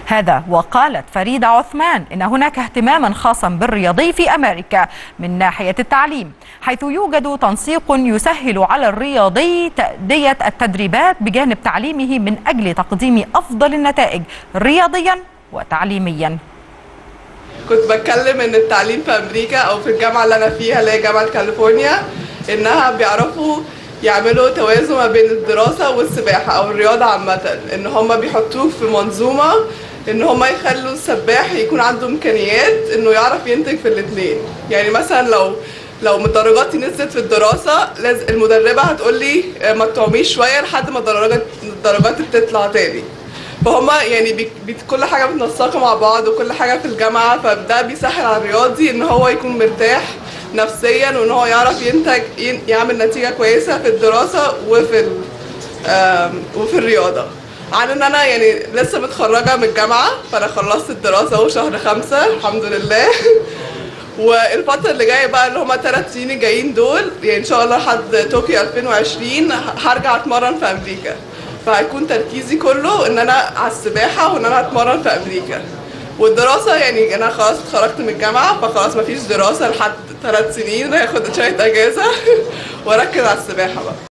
هذا وقالت فريدة عثمان إن هناك اهتماما خاصا بالرياضي في أمريكا من ناحية التعليم حيث يوجد تنسيق يسهل على الرياضي تأدية التدريبات بجانب تعليمه من أجل تقديم أفضل النتائج رياضيا وتعليميا كنت بتكلم ان التعليم في امريكا او في الجامعه اللي انا فيها اللي هي جامعه كاليفورنيا انها بيعرفوا يعملوا توازن ما بين الدراسه والسباحه او الرياضه عامه ان هم بيحطوك في منظومه ان هم يخلوا السباح يكون عنده امكانيات انه يعرف ينتج في الاثنين يعني مثلا لو لو درجاتي نزلت في الدراسه لازم المدربه هتقول لي ما تعوميش شويه لحد ما درجات درجاتي بتطلع تاني فهم يعني بي بي كل حاجه متنسقه مع بعض وكل حاجه في الجامعه فده بيسهل على الرياضي ان هو يكون مرتاح نفسيا وان هو يعرف ينتج يعمل نتيجه كويسه في الدراسه وفي وفي الرياضه عن ان انا يعني لسه متخرجه من الجامعه فانا خلصت الدراسه اهو شهر خمسة الحمد لله والفترة اللي جاية بقى اللي هما ثلاث سنين الجايين دول يعني ان شاء الله لحد طوكيو 2020 هرجع اتمرن في امريكا فهيكون تركيزي كله ان انا على السباحه وان انا اتمرن في امريكا والدراسه يعني انا خلاص اتخرجت من الجامعه فخلاص مفيش دراسه لحد ثلاث سنين هاخد شويه اجازه واركز على السباحه بقى